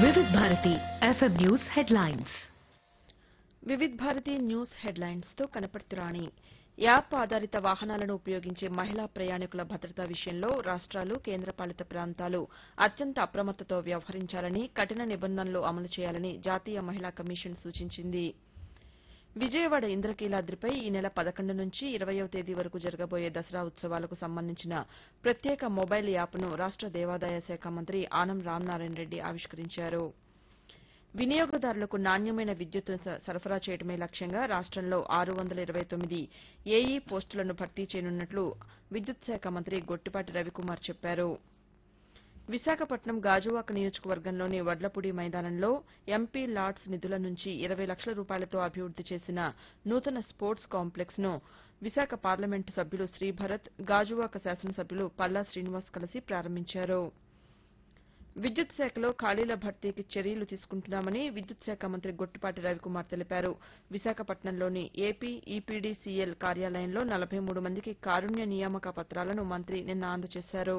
వివిధ Bharati FM news headlines Vividh Bharati news headlines తో కనపర్తి రాణి app ఆధారిత వాహనాలను ఉపయోగించే మహిళా ప్రయాణికుల భద్రత విషయంలో రాష్ట్రాలు కేంద్రపాలిత ప్రాంతాలు అత్యంత అప్రమత్తతో వ్యవహరించాలని కఠిన నిబంధనలు అమలు చేయాలని జాతీయ మహిళా కమిషన్ సూచించింది విజయవాడ ఇంద్రకీలాద్రిపై ఈ నెల పదకొండు నుంచి ఇరవయో తేదీ వరకు జరగబోయే దసరా ఉత్సవాలకు సంబంధించిన ప్రత్యేక మొబైల్ యాప్ను రాష్ట దేవాదాయ శాఖ మంత్రి ఆనం రామనారాయణ రెడ్డి ఆవిష్కరించారు వినియోగదారులకు నాణ్యమైన విద్యుత్ సరఫరా చేయడమే లక్ష్యంగా రాష్టంలో ఆరు వందల ఇరవై తొమ్మిది ఏఈ పోస్టులను భర్తీ చేయనున్నట్లు విద్యుత్ శాఖ మంత్రి గొట్టిపాటి రవికుమార్ చెప్పారు విశాఖపట్నం గాజువాక నియోజకవర్గంలోని వడ్లపూడి మైదానంలో ఎంపీ లాట్స్ నిధుల నుంచి ఇరవై లక్షల రూపాయలతో అభివృద్ది చేసిన నూతన స్పోర్ట్స్ కాంప్లెక్స్ ను విశాఖ పార్లమెంటు సభ్యులు శ్రీభరత్ గాజువాక శాసనసభ్యులు పల్లా శ్రీనివాస్ కలిసి ప్రారంభించారు విద్యుత్ శాఖలో ఖాళీల భర్తీకి చర్యలు తీసుకుంటున్నామని విద్యుత్ శాఖ మంత్రి గొట్టిపాటి రవికుమార్ తెలిపారు విశాఖపట్నంలోని ఏపీ ఈపీడీసీఎల్ కార్యాలయంలో నలభై మూడు మందికి కారుణ్య నియామక పత్రాలను మంత్రి నిన్న అందజేశారు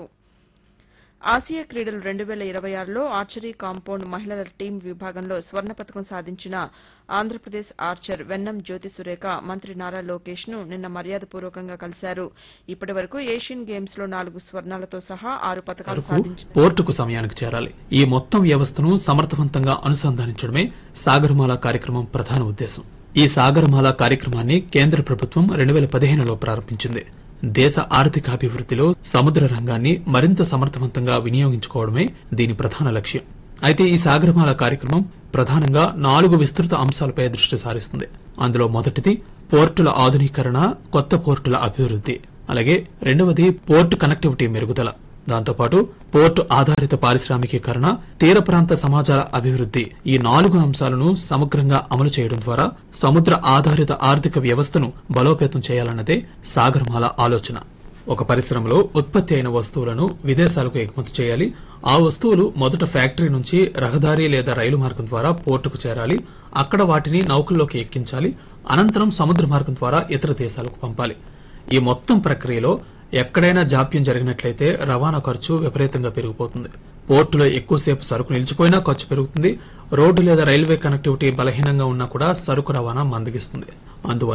ఆసియా క్రీడలు రెండు వేల ఇరవై ఆరులో ఆర్చరీ కాంపౌండ్ మహిళల టీం విభాగంలో స్వర్ణ పతకం సాధించిన ఆంధ్రప్రదేశ్ ఆర్చర్ వెన్నం జ్యోతి సురేఖ మంత్రి నారా లోకేష్ ను నిన్న మర్యాదపూర్వకంగా కలిశారు ఇప్పటి వరకు ఏషియన్ గేమ్స్ లో నాలుగు స్వర్ణాలతో సహా ఆరు పతకాలు సరుకు సాధించిన పోర్టుకు సమయానికి చేరాలి ఈ మొత్తం వ్యవస్థను సమర్థవంతంగా అనుసంధానించడమే సాగరమాల కార్యక్రమం ప్రధాన ఉద్దేశం ఈ సాగరమాల కార్యక్రమాన్ని కేంద్ర ప్రభుత్వం రెండు వేల పదిహేనులో ప్రారంభించింది దేశ ఆర్థికాభివృద్దిలో సముద్ర రంగాన్ని మరింత సమర్థవంతంగా వినియోగించుకోవడమే దీని ప్రధాన లక్ష్యం అయితే ఈ సాగరమాల కార్యక్రమం ప్రధానంగా నాలుగు విస్తృత అంశాలపై దృష్టి సారిస్తుంది అందులో మొదటిది పోర్టుల ఆధునీకరణ కొత్త పోర్టుల అభివృద్ది అలాగే రెండవది పోర్టు కనెక్టివిటీ మెరుగుదల దాంతోపాటు పోర్టు ఆధారిత పారిశ్రామికీకరణ తీర ప్రాంత సమాజాల అభివృద్ది ఈ నాలుగు అంశాలను సమగ్రంగా అమలు చేయడం ద్వారా సముద్ర ఆధారిత ఆర్థిక వ్యవస్థను బలోపేతం చేయాలన్నదే సాగర్మాల ఆలోచన ఒక పరిశ్రమలో ఉత్పత్తి అయిన వస్తువులను విదేశాలకు ఎగుమతి చేయాలి ఆ వస్తువులు మొదట ఫ్యాక్టరీ నుంచి రహదారి లేదా రైలు మార్గం ద్వారా పోర్టుకు చేరాలి అక్కడ వాటిని నౌకల్లోకి ఎక్కించాలి అనంతరం సముద్ర మార్గం ద్వారా ఇతర దేశాలకు పంపాలి ఈ మొత్తం ప్రక్రియలో ఎక్కడైనా జాప్యం జరిగినట్లయితే రవాణా ఖర్చు విపరీతంగా పెరిగిపోతుంది పోర్టులో ఎక్కువసేపు సరుకు నిలిచిపోయినా ఖర్చు పెరుగుతుంది రోడ్డు లేదా రైల్వే కనెక్టివిటీ బలహీనంగా ఉన్నా కూడా సరుకు రవాణా మందగిస్తుంది అందువల్ల